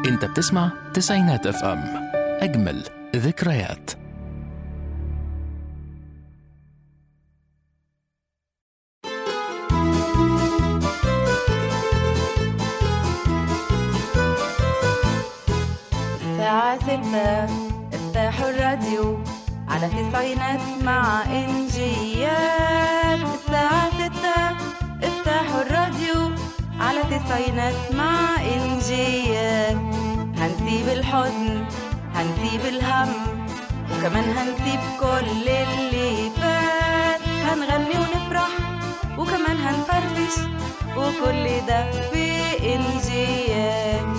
انت بتسمع تسعينات اف ام اجمل ذكريات الساعة ستة افتحوا الراديو على تسعينات مع إنجيات الساعة ستة افتحوا الراديو على تسعينات مع إنجيات هنسيب الحزن هنسيب الهم وكمان هنسيب كل اللي فات هنغني ونفرح وكمان هنفرفش وكل ده في إنجيات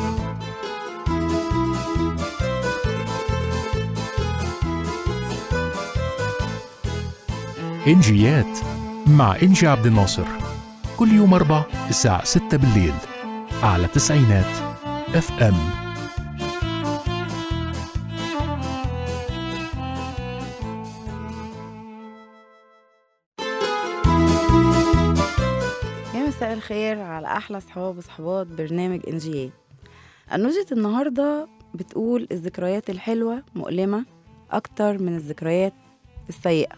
انجيات مع انجي عبد الناصر كل يوم اربع الساعة 6 بالليل على تسعينات اف ام يا مساء الخير على احلى صحاب وصحبات برنامج انجيات انوجة النهارده بتقول الذكريات الحلوه مؤلمه اكتر من الذكريات السيئه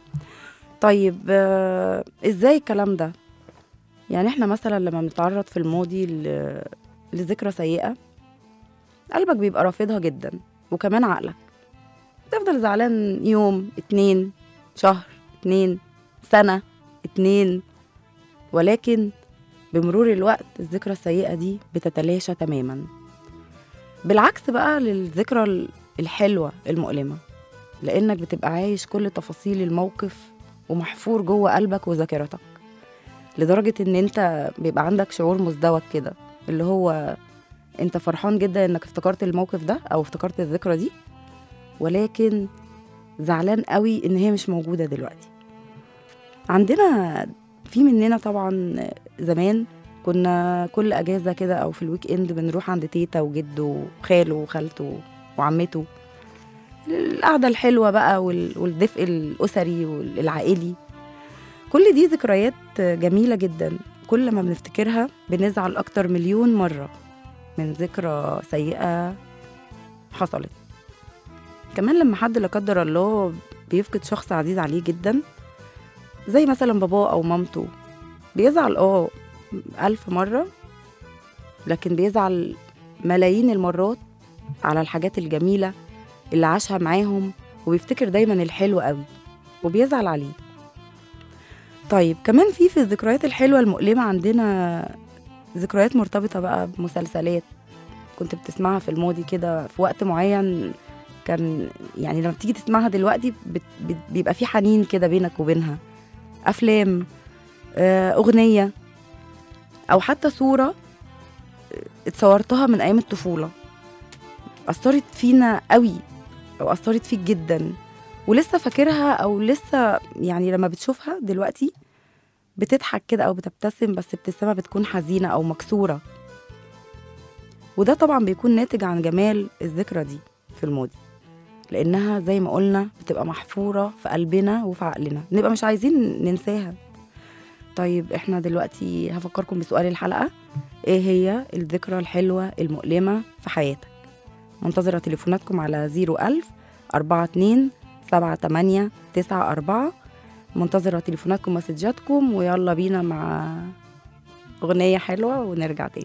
طيب آه، ازاي الكلام ده يعني احنا مثلا لما بنتعرض في الماضي ل- لذكرى سيئه قلبك بيبقى رافضها جدا وكمان عقلك تفضل زعلان يوم اتنين شهر اتنين سنه اتنين ولكن بمرور الوقت الذكرى السيئة دي بتتلاشى تماما بالعكس بقى للذكرى ال- الحلوة المؤلمة لأنك بتبقى عايش كل تفاصيل الموقف ومحفور جوه قلبك وذاكرتك لدرجة إن أنت بيبقى عندك شعور مزدوج كده اللي هو أنت فرحان جدا إنك افتكرت الموقف ده أو افتكرت الذكرى دي ولكن زعلان قوي إن هي مش موجودة دلوقتي عندنا في مننا طبعا زمان كنا كل اجازه كده او في الويك اند بنروح عند تيتا وجده وخاله وخالته وعمته القعده الحلوه بقى وال- والدفء الاسري والعائلي كل دي ذكريات جميله جدا كل ما بنفتكرها بنزعل اكتر مليون مره من ذكرى سيئه حصلت كمان لما حد لا قدر الله بيفقد شخص عزيز عليه جدا زي مثلا باباه او مامته بيزعل اه ألف مرة لكن بيزعل ملايين المرات على الحاجات الجميلة اللي عاشها معاهم وبيفتكر دايما الحلو قوي وبيزعل عليه طيب كمان في في الذكريات الحلوة المؤلمة عندنا ذكريات مرتبطة بقى بمسلسلات كنت بتسمعها في الماضي كده في وقت معين كان يعني لما بتيجي تسمعها دلوقتي بت بت بيبقى في حنين كده بينك وبينها افلام آه، اغنيه او حتى صوره آه، اتصورتها من ايام الطفوله اثرت فينا قوي او اثرت فيك جدا ولسه فاكرها او لسه يعني لما بتشوفها دلوقتي بتضحك كده او بتبتسم بس ابتسامه بتكون حزينه او مكسوره وده طبعا بيكون ناتج عن جمال الذكرى دي في الماضي لانها زي ما قلنا بتبقى محفوره في قلبنا وفي عقلنا نبقى مش عايزين ننساها طيب احنا دلوقتي هفكركم بسؤال الحلقه ايه هي الذكرى الحلوه المؤلمه في حياتك منتظره تليفوناتكم على 01000 42 78 94 منتظره تليفوناتكم ومسجاتكم ويلا بينا مع اغنيه حلوه ونرجع تاني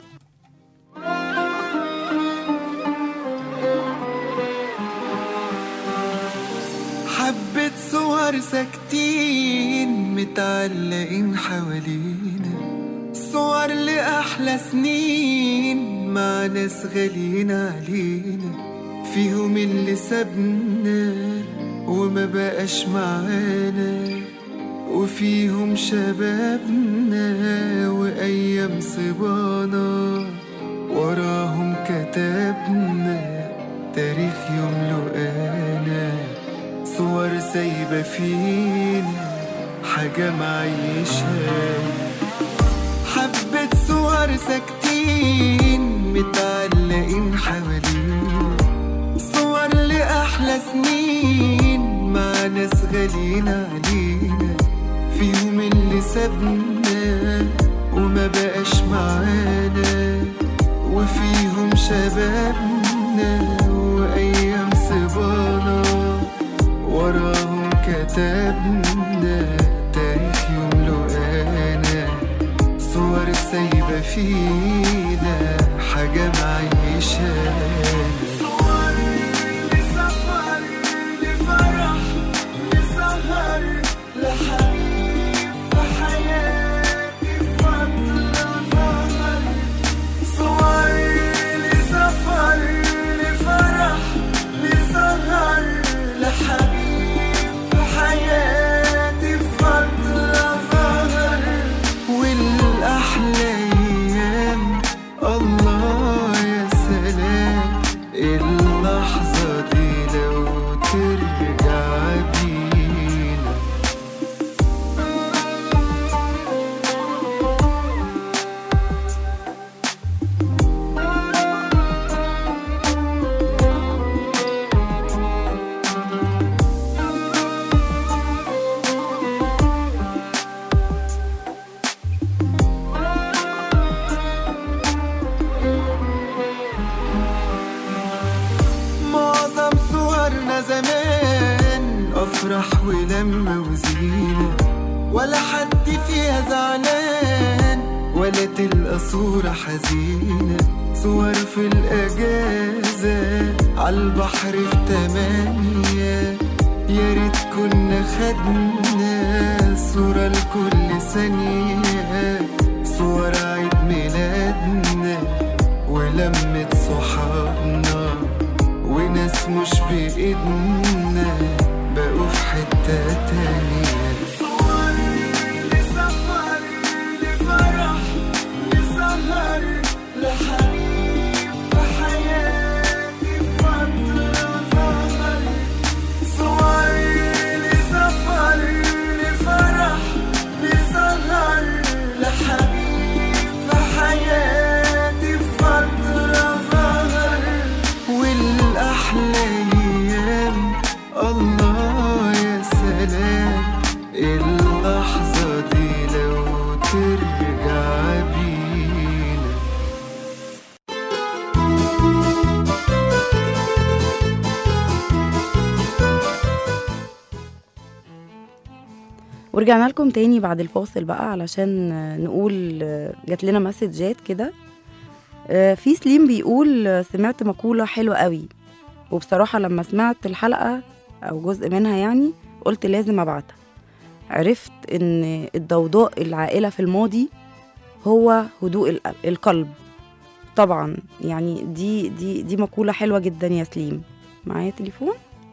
حبة صور ساكتين متعلقين حوالينا صور لأحلى سنين مع ناس غاليين علينا فيهم اللي سابنا وما بقاش معانا وفيهم شبابنا وأيام صبانا وراهم كتبنا تاريخ يملؤنا صور سايبة فينا حاجة معيشها حبة صور ساكتين متعلقين حوالينا صور لأحلى سنين مع ناس غاليين علينا فيهم اللي سابنا وما بقاش معانا وفيهم شباب شبابنا وأيام صبانا وراهم كتبنا تاريخ يملؤنا صور سايبة فينا حاجة معيشانا صور لسفر لفرح لسهر لحبيب في حياتي فترة ظهر صور لسفر لفرح لسهر لحبيب في حياتي فترة ظهر والأحلى أيام الله يا سلام اللحظة دي لو ترجع بينا معظم صورنا زمان أفرح ولما وزينة ولا حد فيها زعلان ولا تلقى صورة حزينة صور في الأجازة عالبحر في تمانية يا ريت كنا خدنا صورة لكل ثانية صور عيد ميلادنا ولمة صحابنا وناس مش بإيدنا بقوا في حتة تانية صور لسفر لفرح لسهر لحبيب في حياتي فترة ظهر صور لسفر لفرح لسهر لحبيب في حياتي فترة ظهر والأحلى أيام الله يا سلام اللحظة دي لو ترجع بينا ورجعنا لكم تاني بعد الفاصل بقى علشان آه، نقول آه، جات لنا مسجات كده آه، في سليم بيقول آه، سمعت مقولة حلوة قوي وبصراحة لما سمعت الحلقة أو جزء منها يعني قلت لازم أبعتها عرفت إن الضوضاء العائلة في الماضي هو هدوء القل- القلب طبعا يعني دي دي دي مقولة حلوة جدا يا سليم معايا تليفون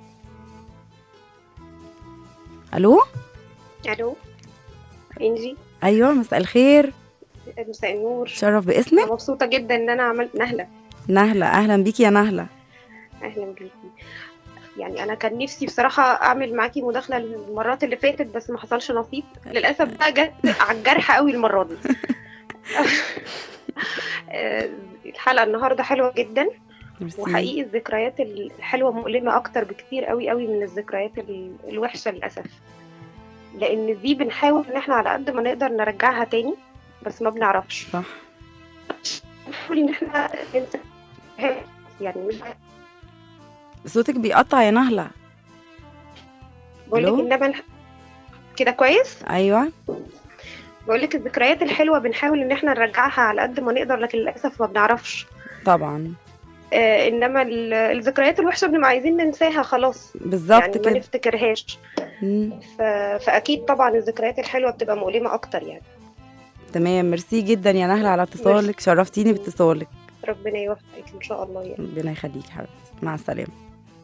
ألو الو انجي أيوة مساء الخير مساء النور شرف انا باسمك مبسوطه جدا ان انا عملت نهله نهلة أهلا بيكي يا نهلة اهلا بيكي يعني انا كان نفسي بصراحه اعمل معاكي مداخله المرات اللي فاتت بس ما حصلش نصيب للاسف بقى جت على الجرح قوي المره دي آه، الحلقه النهارده حلوه جدا ميرسي. وحقيقي الذكريات الحلوه مؤلمه اكتر بكتير قوي قوي من الذكريات ال- الوحشه للاسف لان دي بنحاول ان احنا على قد ما نقدر نرجعها تاني بس ما بنعرفش صح بنحاول ان احنا ننسى يعني مش صوتك بيقطع يا نهلة بقول لك ألو؟ انما الح- كده كويس أيوة بقول لك الذكريات الحلوه بنحاول ان احنا نرجعها على قد ما نقدر لكن للاسف ما بنعرفش طبعا آه انما ال- الذكريات الوحشه بنبقى عايزين ننساها خلاص بالظبط يعني ما كده نفتكرهاش مم. ف... فاكيد طبعا الذكريات الحلوه بتبقى مؤلمه اكتر يعني تمام ميرسي جدا يا نهلة على اتصالك شرفتيني باتصالك ربنا يوفقك ان شاء الله يعني ربنا يخليك حبيبتي مع السلامة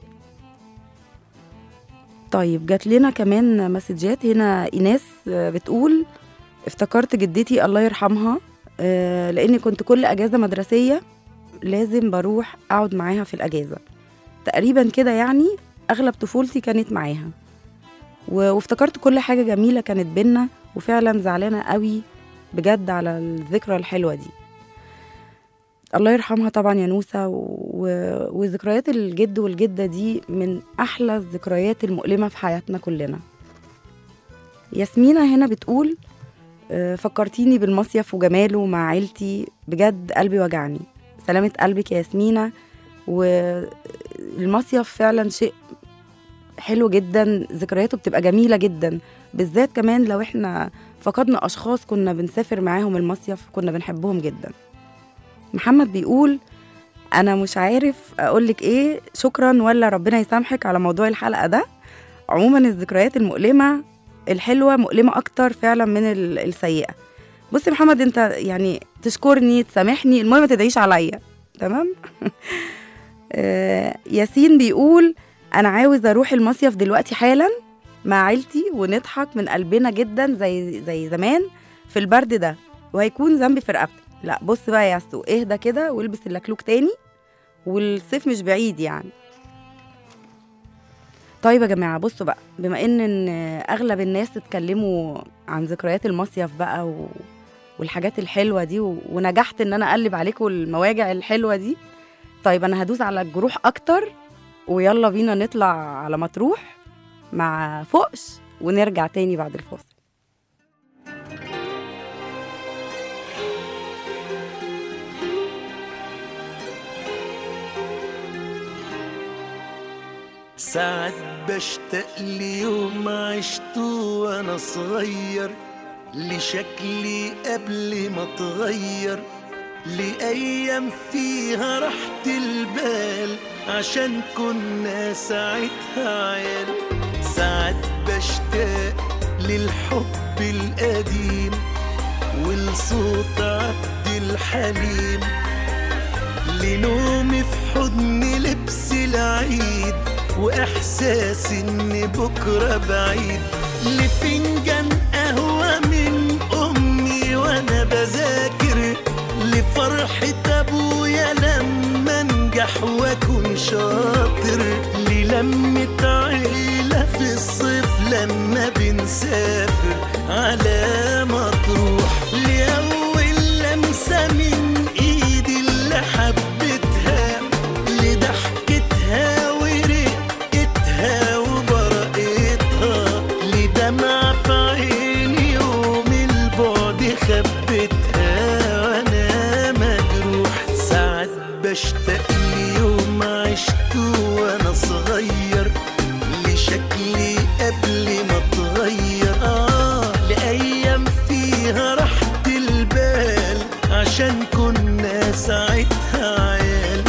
طيب جات لنا كمان مسجات هنا إيناس آه، بتقول افتكرت جدتي الله يرحمها آه، لأني كنت كل أجازة مدرسية لازم بروح أقعد معاها في الأجازة تقريبا كده يعني أغلب طفولتي كانت معاها و- وافتكرت كل حاجة جميلة كانت بينا وفعلا زعلانة قوي بجد على الذكرى الحلوة دي الله يرحمها طبعا يا نوسة و... وذكريات الجد والجدة دي من أحلى الذكريات المؤلمة في حياتنا كلنا ياسمينة هنا بتقول آه، فكرتيني بالمصيف وجماله مع عيلتي بجد قلبي وجعني سلامة قلبك يا ياسمينة والمصيف فعلا شيء حلو جدا ذكرياته بتبقى جميلة جدا بالذات كمان لو احنا فقدنا أشخاص كنا بنسافر معاهم المصيف كنا بنحبهم جدا محمد بيقول أنا مش عارف أقولك إيه شكرا ولا ربنا يسامحك على موضوع الحلقة ده عموما الذكريات المؤلمة الحلوة مؤلمة أكتر فعلا من ال- السيئة بص يا محمد انت يعني تشكرني تسامحني المهم ما تدعيش عليا تمام آه، ياسين بيقول انا عاوز اروح المصيف دلوقتي حالا مع عيلتي ونضحك من قلبنا جدا زي زي زمان في البرد ده وهيكون ذنبي في رقبتي لا بص بقى يا ياسو اهدى كده والبس اللكلوك تاني والصيف مش بعيد يعني طيب يا جماعه بصوا بقى بما ان إن اغلب الناس اتكلموا عن ذكريات المصيف بقى و... والحاجات الحلوه دي و... ونجحت ان انا اقلب عليكم المواجع الحلوه دي طيب انا هدوس على الجروح اكتر ويلا بينا نطلع على مطروح مع فوقش ونرجع تاني بعد الفاصل ساعات بشتاق ليوم عشته وانا صغير لشكلي قبل ما اتغير لأيام فيها راحة البال عشان كنا ساعتها عيال ساعات بشتاق للحب القديم ولصوت عبد الحليم لنومي في حضن لبس العيد واحساس ان بكره بعيد لفنجان قهوه من امي وانا بذاكر لفرحه ابويا لما انجح واكون شاطر للمه عيله في الصيف لما بنسافر على مطروح لاول لمسه من ايدي اللي حبيتها لضحكتها ورقتها وبرقتها لدمع في عيني يوم البعد خبتها وانا مجروح ساعات بشتاق ليوم عشته وانا صغير لشكلي قبل ما اتغير اه لايام فيها راحة البال عشان كنا ساعتها عيال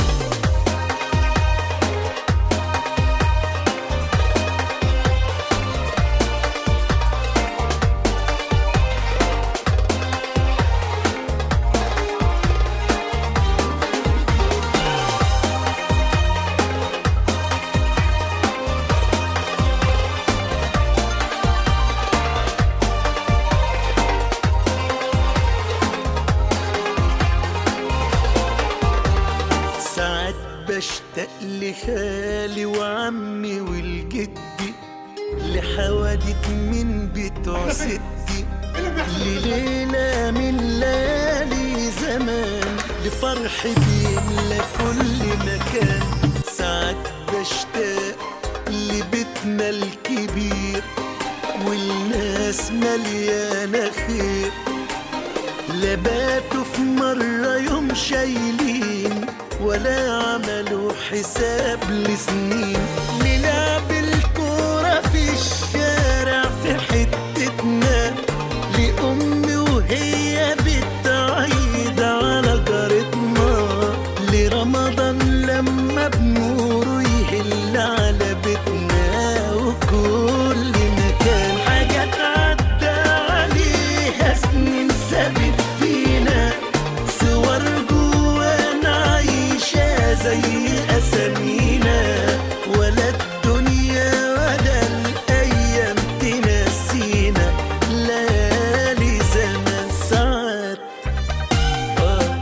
ساعات بشتاق لخالي وعمي والجدي لحوادث من بتوع ستي لليلة من ليالي زمان لفرح بيملى كل مكان ساعات بشتاق لبيتنا الكبير والناس مليانة خير لباتوا في مرة يوم شايلين ولا عملوا حساب لسنين نلعب الكورة في الشارع في حتتنا لأمي وهي بتعيد على جارتنا لرمضان لما بنوره يهل على بيتنا وكل مكان حاجات عدى عليها سنين سابت فينا صور جوانا عايشة زي أسامينا ولا الدنيا ولا الأيام تنسينا ليالي زمان ساعات آه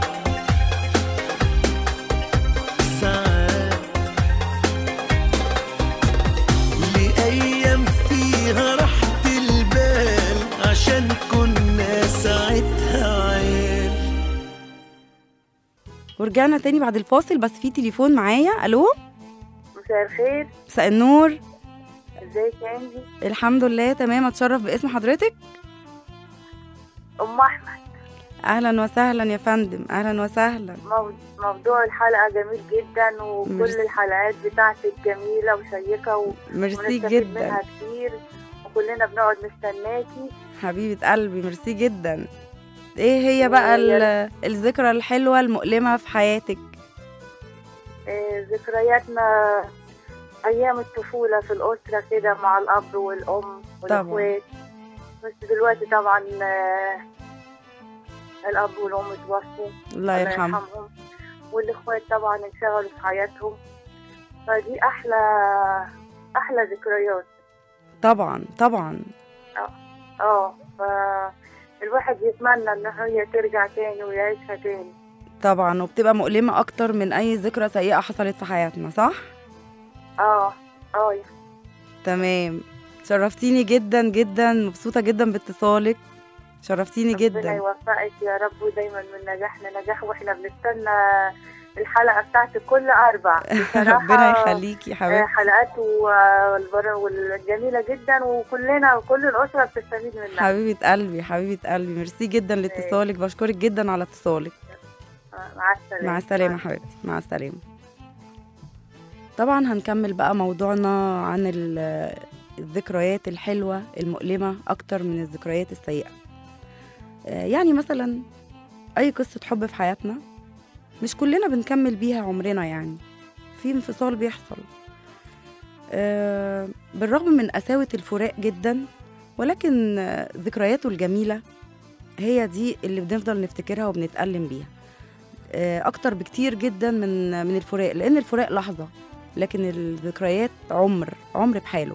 ساعات لأيام فيها راحة البال عشان كنا ساعتها عيال ورجعنا تاني بعد الفاصل بس في تليفون معايا الو مساء الخير مساء النور ازيك يا انجي الحمد لله تمام اتشرف باسم حضرتك ام احمد اهلا وسهلا يا فندم اهلا وسهلا مو- موضوع الحلقة جميل جدا وكل ميرسي. الحلقات بتاعتك جميلة وشيقة و- ميرسي ونستفيد جدا منها كتير وكلنا بنقعد نستناكي حبيبة قلبي ميرسي جدا ايه هي بقى ال- الذكرى الحلوة المؤلمة في حياتك آه، ذكرياتنا أيام الطفولة في الأسرة كده مع الأب والأم والأخوات بس دلوقتي طبعا آه، الأب والأم اتوفوا الله يرحمه يرحمهم والإخوات طبعا انشغلوا في حياتهم فدي أحلى أحلى ذكريات طبعا طبعا اه فالواحد يتمنى إن هي ترجع تاني ويعيشها تاني طبعا وبتبقى مؤلمة اكتر من اي ذكرى سيئة حصلت في حياتنا صح اه اه تمام شرفتيني جدا جدا مبسوطة جدا باتصالك شرفتيني ربنا جدا يوفقك يا رب ودايما من نجاح لنجاح واحنا بنستنى الحلقة بتاعتك كل أربع بصراحة ربنا يخليكي يا آه، حبيبتي حلقات والبر- والجميلة جدا وكلنا وكل الأسرة بتستفيد منها حبيبة قلبي حبيبة قلبي ميرسي جدا لاتصالك بشكرك جدا على اتصالك آه، مع السلامة مع السلامة حبيبتي مع السلامة طبعا هنكمل بقى موضوعنا عن ال- الذكريات الحلوة المؤلمة أكتر من الذكريات السيئة آه، يعني مثلا أي قصة حب في حياتنا مش كلنا بنكمل بيها عمرنا يعني في انفصال بيحصل آه، بالرغم من قساوة الفراق جدا ولكن آه، ذكرياته الجميلة هي دي اللي بنفضل نفتكرها وبنتألم بيها آه، اكتر بكتير جدا من من الفراق لان الفراق لحظه لكن الذكريات عمر عمر بحاله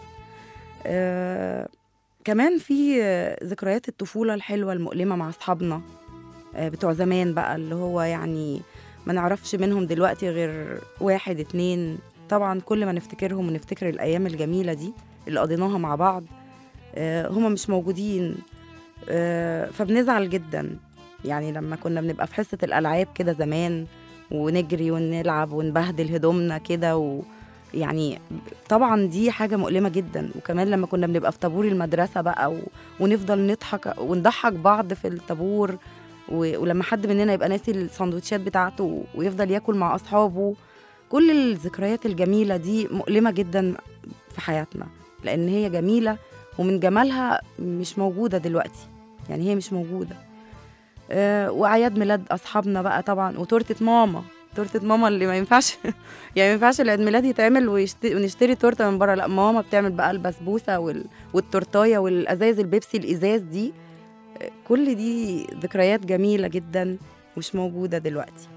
آه، كمان في آه، ذكريات الطفوله الحلوه المؤلمه مع اصحابنا آه، بتوع زمان بقى اللي هو يعني ما نعرفش منهم دلوقتي غير واحد اتنين طبعا كل ما نفتكرهم ونفتكر الايام الجميله دي اللي قضيناها مع بعض آه، هما مش موجودين آه، فبنزعل جدا يعني لما كنا بنبقى في حصة الألعاب كده زمان ونجري ونلعب ونبهدل هدومنا كده و يعني طبعا دي حاجة مؤلمة جدا وكمان لما كنا بنبقى في طابور المدرسة بقى و... ونفضل نضحك ونضحك بعض في الطابور و... ولما حد مننا يبقى ناسي السندوتشات بتاعته ويفضل ياكل مع أصحابه كل الذكريات الجميلة دي مؤلمة جدا في حياتنا لأن هي جميلة ومن جمالها مش موجودة دلوقتي يعني هي مش موجودة آه، واعياد ميلاد اصحابنا بقى طبعا وتورته ماما تورته ماما اللي ما ينفعش يعني ما ينفعش العيد ميلاد يتعمل ويشت... ونشتري تورته من بره لا ماما بتعمل بقى البسبوسه وال... والتورتايه والازايز البيبسي الازاز دي آه، كل دي ذكريات جميله جدا مش موجوده دلوقتي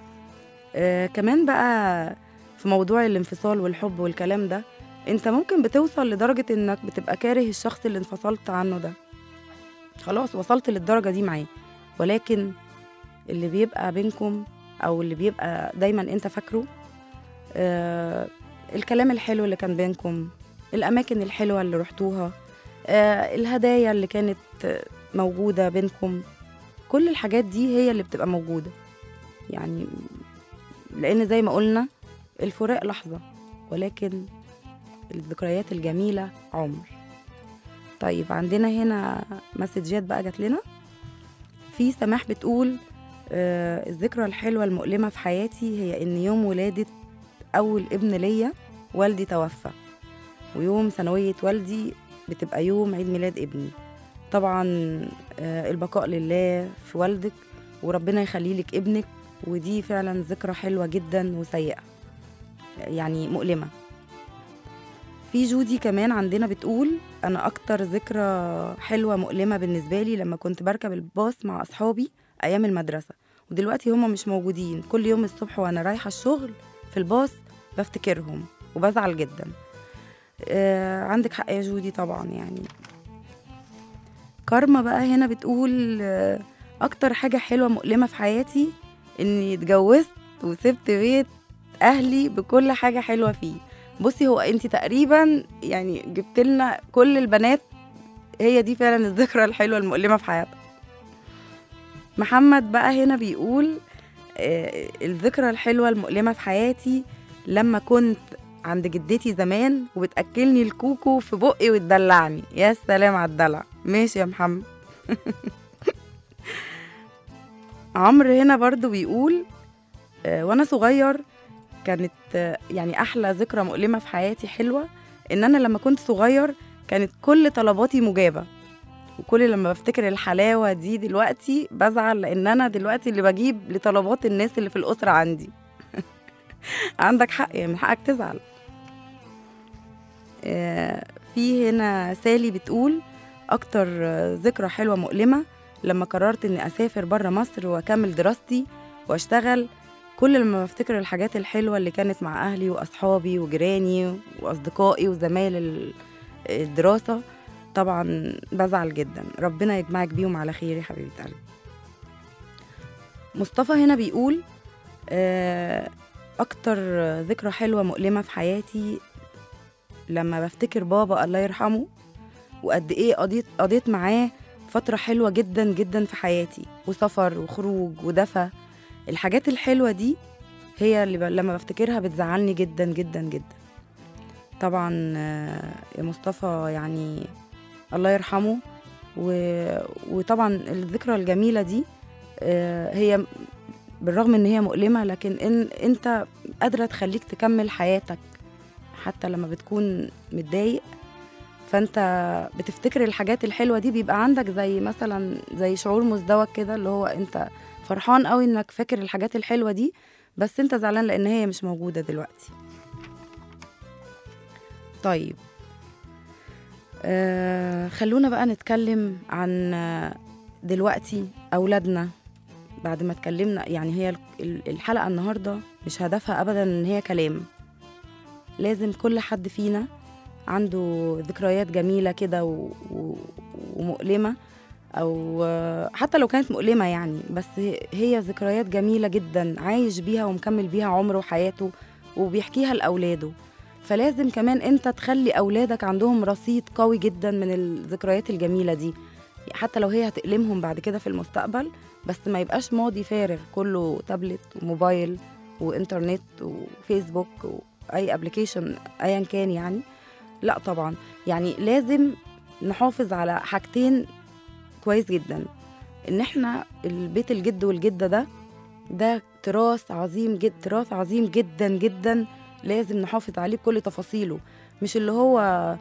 آه كمان بقى في موضوع الانفصال والحب والكلام ده انت ممكن بتوصل لدرجه انك بتبقى كاره الشخص اللي انفصلت عنه ده خلاص وصلت للدرجه دي معاه ولكن اللي بيبقى بينكم او اللي بيبقى دايما انت فاكره آه الكلام الحلو اللي كان بينكم الاماكن الحلوه اللي رحتوها آه الهدايا اللي كانت آه، موجوده بينكم كل الحاجات دي هي اللي بتبقى موجوده يعني لان زي ما قلنا الفراق لحظه ولكن الذكريات الجميله عمر طيب عندنا هنا مسجات بقى جات لنا في سماح بتقول آه الذكرى الحلوة المؤلمة في حياتي هي إن يوم ولادة أول ابن ليا والدي توفى ويوم ثانوية والدي بتبقى يوم عيد ميلاد ابني طبعا آه البقاء لله في والدك وربنا يخلي لك ابنك ودي فعلا ذكرى حلوة جدا وسيئة يعني مؤلمة في جودي كمان عندنا بتقول أنا أكتر ذكرى حلوة مؤلمة بالنسبة لي لما كنت بركب الباص مع أصحابي أيام المدرسة ودلوقتي هما مش موجودين كل يوم الصبح وأنا رايحة الشغل في الباص بفتكرهم وبزعل جدا آه عندك حق يا جودي طبعا يعني كارما بقى هنا بتقول آه أكتر حاجة حلوة مؤلمة في حياتي إني اتجوزت وسبت بيت أهلي بكل حاجة حلوة فيه بصي هو انت تقريبا يعني جبت لنا كل البنات هي دي فعلا الذكرى الحلوه المؤلمه في حياتها محمد بقى هنا بيقول آه، الذكرى الحلوه المؤلمه في حياتي لما كنت عند جدتي زمان وبتاكلني الكوكو في بقي وتدلعني يا سلام على الدلع ماشي يا محمد عمرو هنا برضو بيقول آه، وانا صغير كانت آه، يعني احلى ذكرى مؤلمه في حياتي حلوه ان انا لما كنت صغير كانت كل طلباتي مجابه وكل لما بفتكر الحلاوه دي دلوقتي بزعل لان انا دلوقتي اللي بجيب لطلبات الناس اللي في الاسره عندي عندك حق يعني من حقك تزعل آه، في هنا سالي بتقول اكتر آه، ذكرى حلوه مؤلمه لما قررت اني اسافر بره مصر واكمل دراستي واشتغل كل لما بفتكر الحاجات الحلوه اللي كانت مع اهلي واصحابي وجيراني واصدقائي وزمايل ال- الدراسه طبعا بزعل جدا ربنا يجمعك بيهم على خير يا حبيبه قلبي مصطفى هنا بيقول آه، اكتر ذكرى حلوه مؤلمه في حياتي لما بفتكر بابا الله يرحمه وقد ايه قضيت قضيت معاه فترة حلوة جدا جدا في حياتي وسفر وخروج ودفى الحاجات الحلوة دي هي اللي ب... لما بفتكرها بتزعلني جدا جدا جدا طبعا آه، يا مصطفى يعني الله يرحمه و... وطبعا الذكرى الجميلة دي آه، هي بالرغم ان هي مؤلمة لكن ان انت قادرة تخليك تكمل حياتك حتى لما بتكون متضايق فانت بتفتكر الحاجات الحلوه دي بيبقى عندك زي مثلا زي شعور مزدوج كده اللي هو انت فرحان قوي انك فاكر الحاجات الحلوه دي بس انت زعلان لان هي مش موجوده دلوقتي طيب آه خلونا بقى نتكلم عن آه، دلوقتي اولادنا بعد ما اتكلمنا يعني هي ال- ال- الحلقه النهارده مش هدفها ابدا ان هي كلام لازم كل حد فينا عنده ذكريات جميلة كده و... و... ومؤلمة أو حتى لو كانت مؤلمة يعني بس هي ذكريات جميلة جدا عايش بيها ومكمل بيها عمره وحياته وبيحكيها لأولاده فلازم كمان انت تخلي أولادك عندهم رصيد قوي جدا من الذكريات الجميلة دي حتى لو هي هتألمهم بعد كده في المستقبل بس ما يبقاش ماضي فارغ كله تابلت وموبايل وإنترنت وفيسبوك وأي أبليكيشن أيا كان يعني لا طبعا يعني لازم نحافظ على حاجتين كويس جدا ان احنا البيت الجد والجده ده ده تراث عظيم جدا تراث عظيم جدا جدا لازم نحافظ عليه بكل تفاصيله مش اللي هو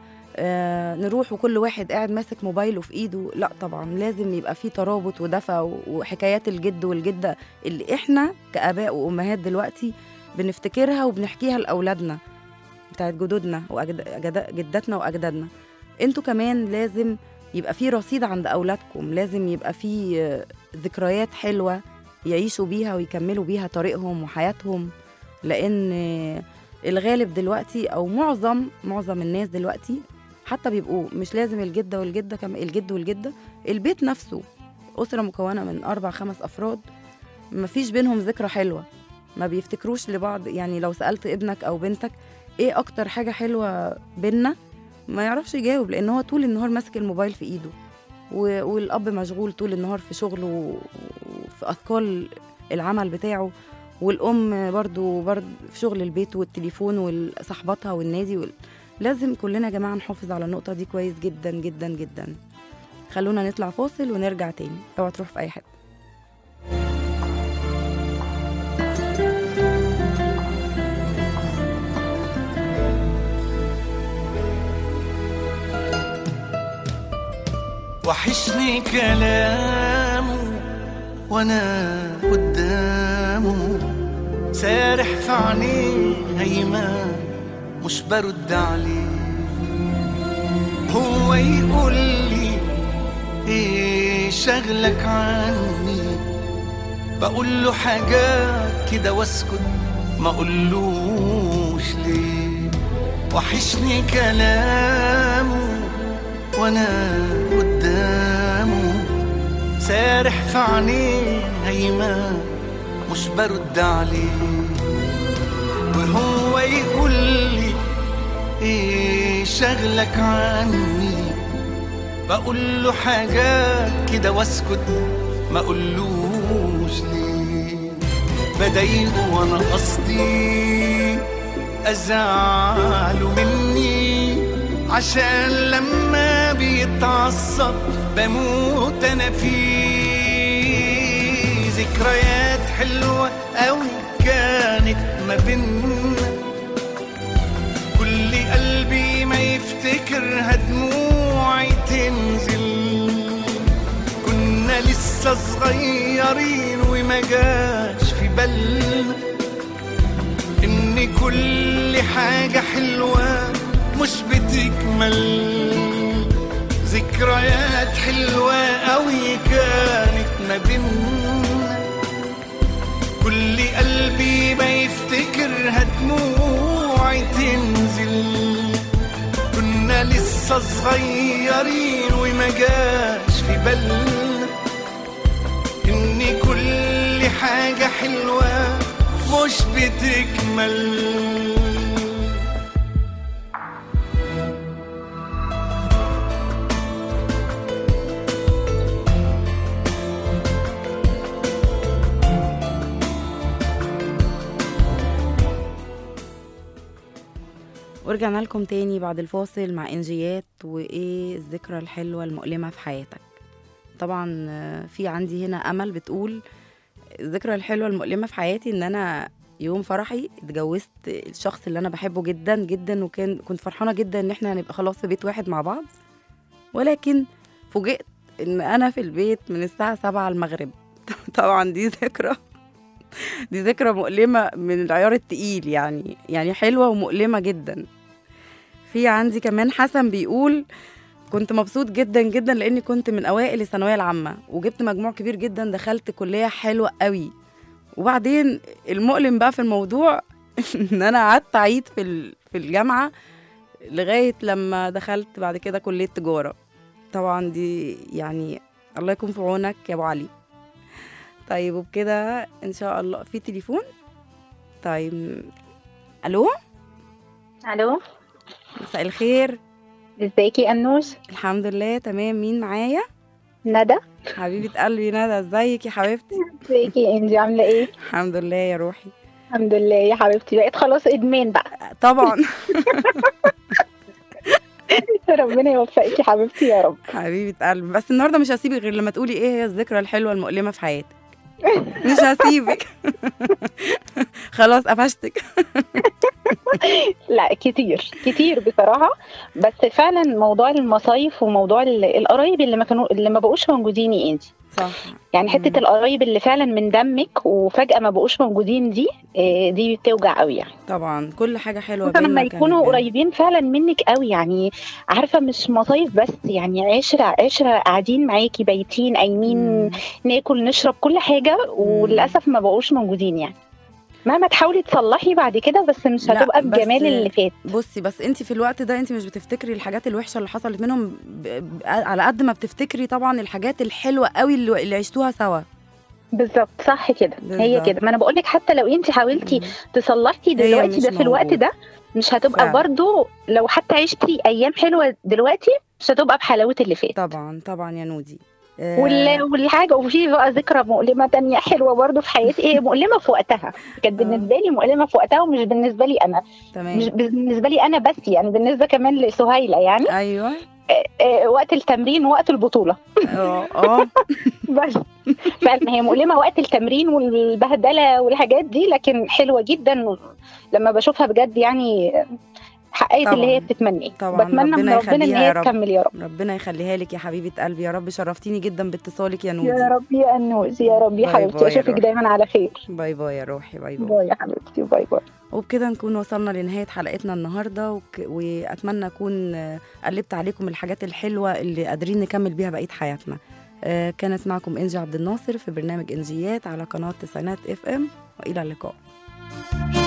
آه نروح وكل واحد قاعد ماسك موبايله في ايده لا طبعا لازم يبقى في ترابط ودفى وحكايات الجد والجده اللي احنا كاباء وامهات دلوقتي بنفتكرها وبنحكيها لاولادنا بتاعت جدودنا وجداتنا واجدادنا انتوا كمان لازم يبقى في رصيد عند اولادكم لازم يبقى في آه، ذكريات حلوه يعيشوا بيها ويكملوا بيها طريقهم وحياتهم لان آه، الغالب دلوقتي او معظم معظم الناس دلوقتي حتى بيبقوا مش لازم الجده والجده كم الجد والجده البيت نفسه اسره مكونه من اربع خمس افراد مفيش بينهم ذكرى حلوه ما بيفتكروش لبعض يعني لو سالت ابنك او بنتك ايه اكتر حاجه حلوه بينا ما يعرفش يجاوب لان هو طول النهار ماسك الموبايل في ايده و- والاب مشغول طول النهار في شغله وفي اثقال العمل بتاعه والام برضو برضو في شغل البيت والتليفون وصحباتها والنادي وال... لازم كلنا يا جماعه نحافظ على النقطه دي كويس جدا جدا جدا خلونا نطلع فاصل ونرجع تاني اوعى تروح في اي حته وحشني كلامه وانا قدامه سارح في عينيه هيمان مش برد عليه هو يقول لي ايه شغلك عني بقول له حاجات كده واسكت ما اقولوش ليه وحشني كلامه وانا قدامه سارح في عينيه هيمان مش برد عليه وهو يقول لي ايه شغلك عني بقول له حاجات كده واسكت ما اقولوش ليه بضايقه وانا قصدي ازعله مني عشان لما بيتعصب بموت انا فيه ذكريات حلوة أوي كانت ما بينا كل قلبي ما يفتكرها دموعي تنزل كنا لسه صغيرين وما جاش في بالنا ان كل حاجة حلوة مش بتكمل ذكريات حلوة قوي كانت ما بينا كل قلبي ما يفتكرها دموعي تنزل كنا لسه صغيرين وما جاش في بالنا ان كل حاجة حلوة مش بتكمل ورجعنا لكم تاني بعد الفاصل مع انجيات وايه الذكرى الحلوه المؤلمه في حياتك طبعا آه، في عندي هنا امل بتقول الذكرى الحلوه المؤلمه في حياتي ان انا يوم فرحي اتجوزت الشخص اللي انا بحبه جدا جدا وكان كنت فرحانه جدا ان احنا هنبقى خلاص في بيت واحد مع بعض ولكن فوجئت ان انا في البيت من الساعه 7 المغرب طبعا دي ذكرى دي ذكرى مؤلمه من العيار التقيل يعني يعني حلوه ومؤلمه جدا في عندي كمان حسن بيقول كنت مبسوط جدا جدا لاني كنت من اوائل الثانويه العامه وجبت مجموع كبير جدا دخلت كليه حلوه قوي وبعدين المؤلم بقى في الموضوع ان انا قعدت اعيد في ال- في الجامعه لغايه لما دخلت بعد كده كليه تجاره طبعا دي يعني الله يكون في عونك يا ابو علي طيب وبكده ان شاء الله في تليفون طيب الو الو مساء الخير ازيكي يا انوش الحمد لله تمام مين معايا ندى حبيبه قلبي ندى ازيك يا حبيبتي ازيكي يا انجي عامله ايه الحمد لله يا روحي الحمد لله يا حبيبتي بقيت خلاص ادمان بقى طبعا ربنا يوفقك يا حبيبتي يا رب حبيبه قلبي بس النهارده مش هسيبك غير لما تقولي ايه هي الذكرى الحلوه المؤلمه في حياتك مش هسيبك خلاص قفشتك لا كتير كتير بصراحه بس فعلا موضوع المصايف وموضوع ال- القرايب اللي ما كانوا اللي ما بقوش موجودين يا انجي صح يعني حته مم. القرايب اللي فعلا من دمك وفجاه ما بقوش موجودين دي آه، دي بتوجع قوي يعني طبعا كل حاجه حلوه خصوصا لما بينا يكونوا كانت قريبين فعلا منك قوي يعني عارفه مش مصايف بس يعني عشره عشره قاعدين معاكي بايتين قايمين مم. ناكل نشرب كل حاجه وللاسف ما بقوش موجودين يعني مهما تحاولي تصلحي بعد كده بس مش لا، هتبقى بس- بجمال اللي فات بصي بس انت في الوقت ده انت مش بتفتكري الحاجات الوحشه اللي حصلت منهم ب... ب... على قد ما بتفتكري طبعا الحاجات الحلوه قوي اللي, اللي عشتوها سوا بالظبط صح كده هي بالظبط. كده ما انا بقول لك حتى لو انت حاولتي مم. تصلحي دلوقتي مش ده في الوقت موجودة. ده مش هتبقى فعلا. برضو لو حتى عشتي ايام حلوه دلوقتي مش هتبقى بحلاوه اللي فات طبعا طبعا يا نودي آه، وال... والحاجه وفي بقى ذكرى مؤلمه تانية حلوه برضو في حياتي هي مؤلمه في وقتها كانت آه. بالنسبه لي مؤلمه في وقتها ومش بالنسبه لي انا تمام مش بالنسبه لي انا بس يعني بالنسبه كمان لسهيله يعني ايوه آه، وقت التمرين ووقت البطوله اه اه بس فعلا هي مؤلمه وقت التمرين والبهدله والحاجات دي لكن حلوه جدا لما بشوفها بجد يعني حققت اللي هي طبعاً. بتتمنيه طبعاً، بتمنى من ربنا ربنا ان يخليها يا هي رب. تكمل يا رب ربنا يخليها لك يا حبيبه قلبي يا رب شرفتيني جدا باتصالك يا نودي يا رب يا انوز يا رب يا باي حبيبتي باي يا اشوفك روحي. دايما على خير باي باي يا روحي باي باي باي يا حبيبتي باي باي وبكده نكون وصلنا لنهاية حلقتنا النهاردة وك... وأتمنى أكون آه، قلبت عليكم الحاجات الحلوة اللي قادرين نكمل بيها بقية حياتنا آه، كانت معكم إنجي عبد الناصر في برنامج إنجيات على قناة تسعينات اف ام وإلى اللقاء